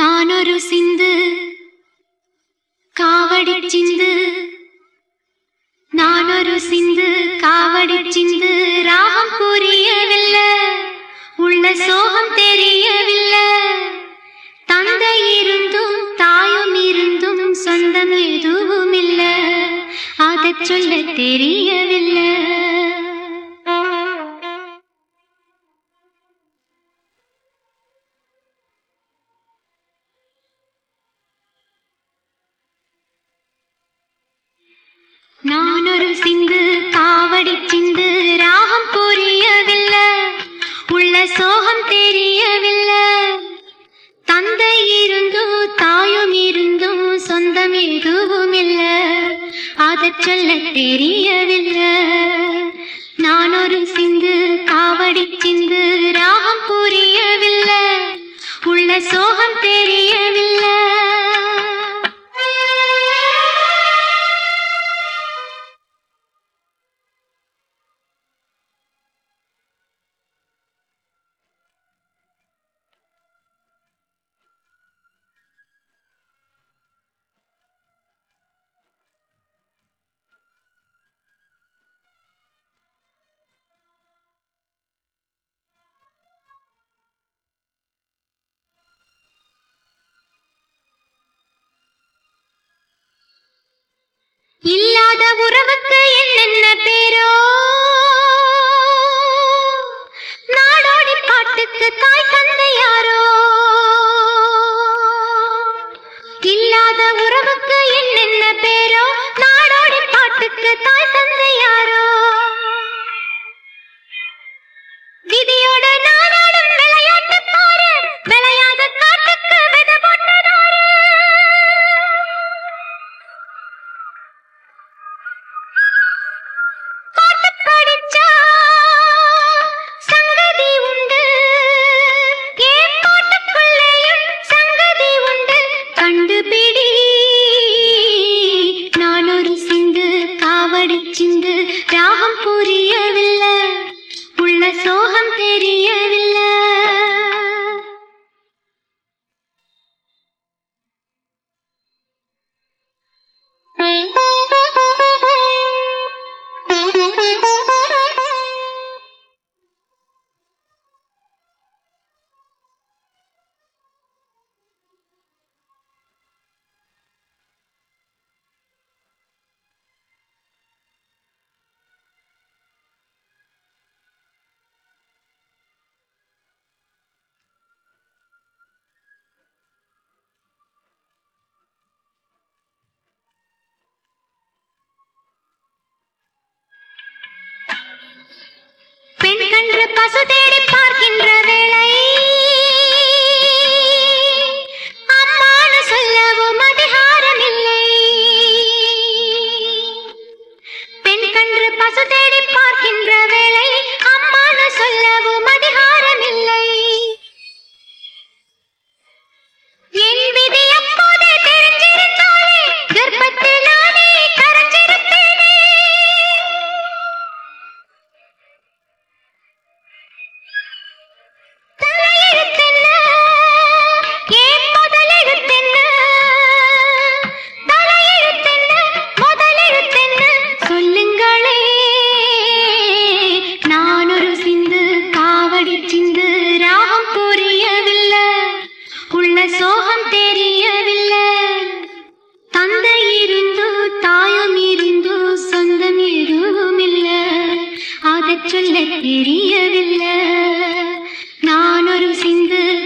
நான் ஒரு சிந்து காவடி சிந்து நான் ஒரு சிந்து காவடி சிந்து ராகம் புரியவில்லை உள்ள சோகம் தெரியவில்லை தந்தை இருந்தும் தாயும் இருந்தும் சொந்தம் எதுவும் இல்ல அதச் சொல்ல தெரியவில்லை நான் ஒரு சிந்து காவடி சிந்து ராகம் புரியவில்லை உள்ள சோகம் தெரியவில்லை தந்தை இருந்தும் தாயும் இருந்தும் சொந்தம் எதுவும் இல்ல அதச் சொல்ல தெரியவில்லை நான் ஒரு சிந்து காவடி சிந்து ராகம் புரியவில்லை உள்ள சோகம் தெரியவில்லை இல்லாத உறவுக்கு என்னென்ன பேரோ நாடோடி பாட்டுக்கு தாய் தந்தை யாரோ இல்லாத உறவுக்கு என்னென்ன பேரோ நாடோடி பாட்டுக்கு தாய் தந்தை யாரோ விதியோட நாடாடும் விளையாட்டு பாரு விளையாத காட்டுக்கு விதை போட்டதாரு பாட்டு படிச்சா சங்கதி உண்டு ஏன் பாட்டுக்குள்ளேயும் சங்கதி உண்டு கண்டுபிடி நான் ஒரு சிந்து காவடி சிந்து ராகம் புரியவில்லை உள்ள சோகம் தெரியவில்லை பெண் கன்று பசு தேடி பார்க்கின்ற வேளை அம்மானு சொல்லவும் அதிகாரம் இல்லை பெண் கன்று பசு தேடி பார்க்கின்ற வேளை அம்மானு சொல்லவும் அதிகாரம் இல்லை என் விதி அப்போதே தெரிஞ்சிருந்தாலே கர்ப்பத்தில் நானே கரைஞ்சிருப்பேனே தலையெழுத்தென்ன? ஏன் முதலெழுத்தென்ன? தலையெழுத்தென்ன? முதலெழுத்தென்ன? சொல்லுங்களே நான் ஒரு சிந்து காவடி சிந்து ராகம் புரியவில்லை உள்ள சோகம் தெரியவில்லை தந்தை இருந்து தாயம் இருந்து சொந்தம் எதுவும் இல்ல அதச் சொல்ல தெரியவில்லை நான் ஒரு சிந்து